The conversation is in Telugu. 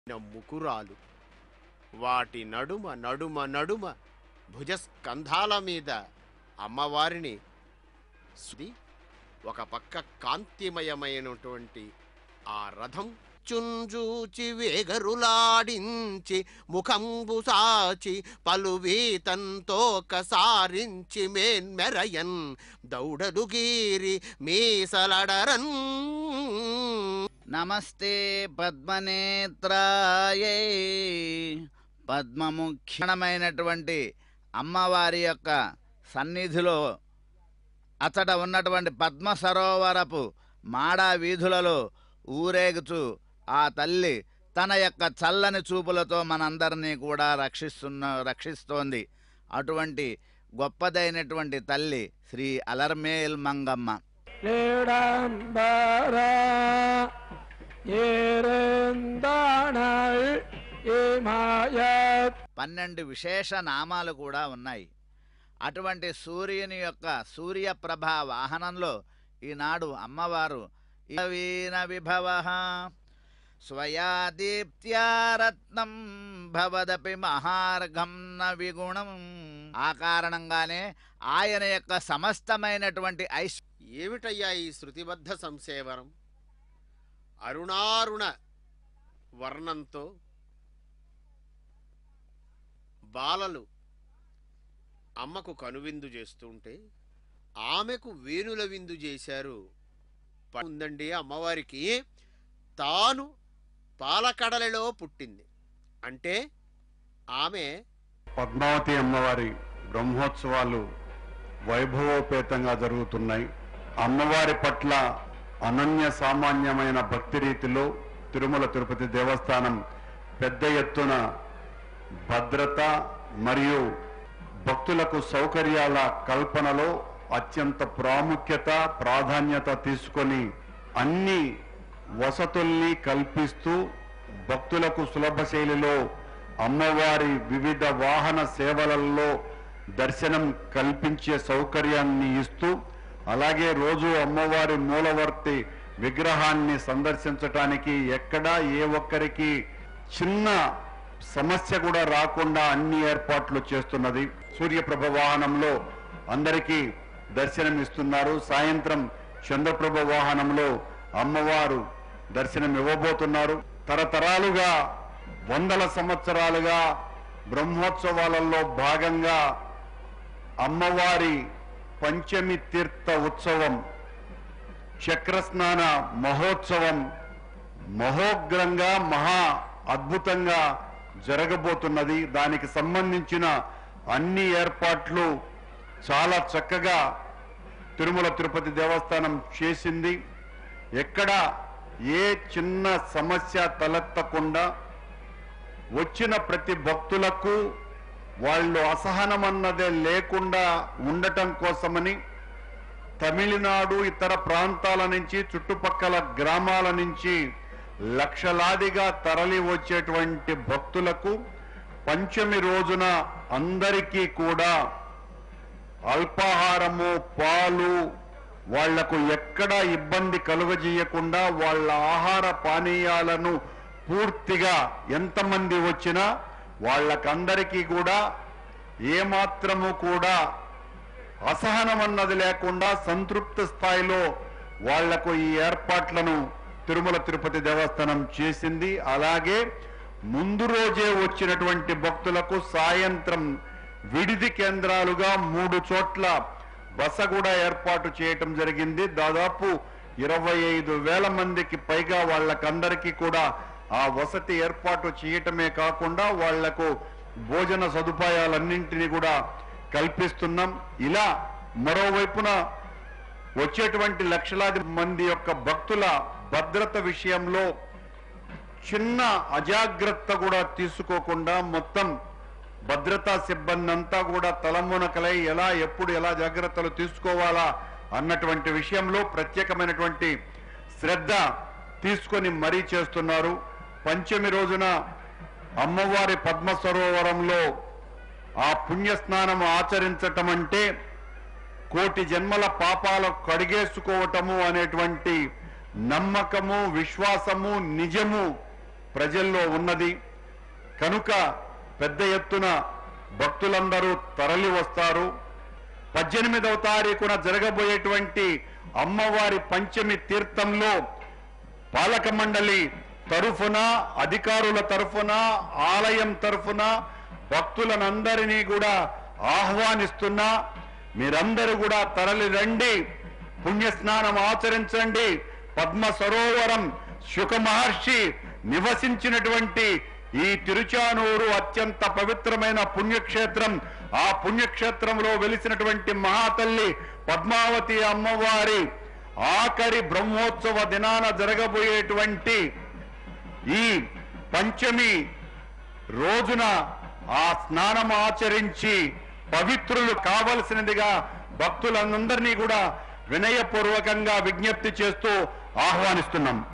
ముకురాలు వాటి నడుమ నడుమ నడుమ భుజస్కంధాల మీద అమ్మవారిని సుది ఒక పక్క కాంతిమయమైనటువంటి ఆ రథం చుంజూచి వేగరులాడించి ముఖంబు సాచి పలువీతంతో కసారించి మేన్మెరయన్ దౌడలుగీరి మీసలడరన్ నమస్తే పద్మనేత్రాయే పద్మముఖ్యమైనటువంటి అమ్మవారి యొక్క సన్నిధిలో అతడ ఉన్నటువంటి పద్మ సరోవరపు మాడా వీధులలో ఊరేగుచు ఆ తల్లి తన యొక్క చల్లని చూపులతో మనందరినీ కూడా రక్షిస్తున్న రక్షిస్తోంది అటువంటి గొప్పదైనటువంటి తల్లి శ్రీ అలర్మేల్ మంగమ్మ லேடம்பர ஏறந்தாள் ஏமாயத் పన్నెండు విశేష నామాలు కూడా ఉన్నాయి అటువంటి సూర్యుని యొక్క సూర్యప్రభ వాహనంలో ఈనాడు అమ్మవారు వీన విభవ స్వయా దీప్త్యా రత్నం భవదపి మహార్ఘం న విగుణం ఆ కారణంగానే ఆయన యొక్క సమస్తమైనటువంటి ఐశ్ ఏమిటయ్యా ఈ శృతిబద్ధ సంసేవనం అరుణారుణ వర్ణంతో బాలలు అమ్మకు కనువిందు చేస్తుంటే ఆమెకు వేణుల విందు చేశారు ప- ఉందండి అమ్మవారికి తాను పాలకడలలో పుట్టింది అంటే ఆమె పద్మావతి అమ్మవారి బ్రహ్మోత్సవాలు వైభవోపేతంగా జరుగుతున్నాయి అమ్మవారి పట్ల అనన్య సామాన్యమైన భక్తి రీతిలో తిరుమల తిరుపతి దేవస్థానం పెద్ద ఎత్తున భద్రత మరియు భక్తులకు సౌకర్యాల కల్పనలో అత్యంత ప్రాముఖ్యత ప్రాధాన్యత తీసుకొని అన్ని వసతుల్ని కల్పిస్తూ భక్తులకు సులభ శైలిలో అమ్మవారి వివిధ వాహన సేవలలో దర్శనం కల్పించే సౌకర్యాన్ని ఇస్తూ అలాగే రోజు అమ్మవారి మూలవర్తి విగ్రహాన్ని సందర్శించటానికి ఎక్కడా ఏ ఒక్కరికి చిన్న సమస్య కూడా రాకుండా అన్ని ఏర్పాట్లు చేస్తున్నది సూర్యప్రభ వాహనంలో అందరికీ దర్శనం ఇస్తున్నారు సాయంత్రం చంద్రప్రభ వాహనంలో అమ్మవారు దర్శనం ఇవ్వబోతున్నారు తరతరాలుగా వందల సంవత్సరాలుగా బ్రహ్మోత్సవాలలో భాగంగా అమ్మవారి పంచమి తీర్థ ఉత్సవం చక్రస్నాన మహోత్సవం మహోగ్రంగా మహా అద్భుతంగా జరగబోతున్నది దానికి సంబంధించిన అన్ని ఏర్పాట్లు చాలా చక్కగా తిరుమల తిరుపతి దేవస్థానం చేసింది ఎక్కడ ఏ చిన్న సమస్య తలెత్తకుండా వచ్చిన ప్రతి భక్తులకు వాళ్ళు అసహనం అన్నదే లేకుండా ఉండటం కోసమని తమిళనాడు ఇతర ప్రాంతాల నుంచి చుట్టుపక్కల గ్రామాల నుంచి లక్షలాదిగా తరలి వచ్చేటువంటి భక్తులకు పంచమి రోజున అందరికీ కూడా అల్పాహారము పాలు వాళ్లకు ఎక్కడా ఇబ్బంది కలుగజేయకుండా వాళ్ళ ఆహార పానీయాలను పూర్తిగా ఎంతమంది వచ్చినా వాళ్ళకందరికీ కూడా ఏమాత్రము కూడా అసహనం అన్నది లేకుండా సంతృప్త స్థాయిలో వాళ్లకు ఈ ఏర్పాట్లను తిరుమల తిరుపతి దేవస్థానం చేసింది అలాగే ముందు రోజే వచ్చినటువంటి భక్తులకు సాయంత్రం విడిది కేంద్రాలుగా మూడు చోట్ల బస కూడా ఏర్పాటు చేయటం జరిగింది దాదాపు ఇరవై ఐదు వేల మందికి పైగా వాళ్ళకందరికీ కూడా ఆ వసతి ఏర్పాటు చేయటమే కాకుండా వాళ్లకు భోజన సదుపాయాలన్నింటినీ కూడా కల్పిస్తున్నాం ఇలా మరోవైపున వచ్చేటువంటి లక్షలాది మంది యొక్క భక్తుల భద్రత విషయంలో చిన్న అజాగ్రత్త కూడా తీసుకోకుండా మొత్తం భద్రతా సిబ్బంది అంతా కూడా తలమునకలై ఎలా ఎప్పుడు ఎలా జాగ్రత్తలు తీసుకోవాలా అన్నటువంటి విషయంలో ప్రత్యేకమైనటువంటి శ్రద్ధ తీసుకొని మరీ చేస్తున్నారు పంచమి రోజున అమ్మవారి పద్మ సరోవరంలో ఆ పుణ్యస్నానం ఆచరించటం అంటే కోటి జన్మల పాపాలు కడిగేసుకోవటము అనేటువంటి నమ్మకము విశ్వాసము నిజము ప్రజల్లో ఉన్నది కనుక పెద్ద ఎత్తున భక్తులందరూ తరలి వస్తారు పద్దెనిమిదవ తారీఖున జరగబోయేటువంటి అమ్మవారి పంచమి తీర్థంలో పాలక మండలి తరఫున అధికారుల తరఫున ఆలయం తరఫున భక్తులనందరినీ కూడా ఆహ్వానిస్తున్నా మీరందరూ కూడా తరలి రండి పుణ్యస్నానం ఆచరించండి పద్మ సరోవరం శుక మహర్షి నివసించినటువంటి ఈ తిరుచానూరు అత్యంత పవిత్రమైన పుణ్యక్షేత్రం ఆ పుణ్యక్షేత్రంలో వెలిసినటువంటి మహాతల్లి పద్మావతి అమ్మవారి ఆఖరి బ్రహ్మోత్సవ దినాన జరగబోయేటువంటి ఈ పంచమి రోజున ఆ స్నానం ఆచరించి పవిత్రులు కావలసినదిగా భక్తులందరినీ కూడా వినయపూర్వకంగా విజ్ఞప్తి చేస్తూ ఆహ్వానిస్తున్నాం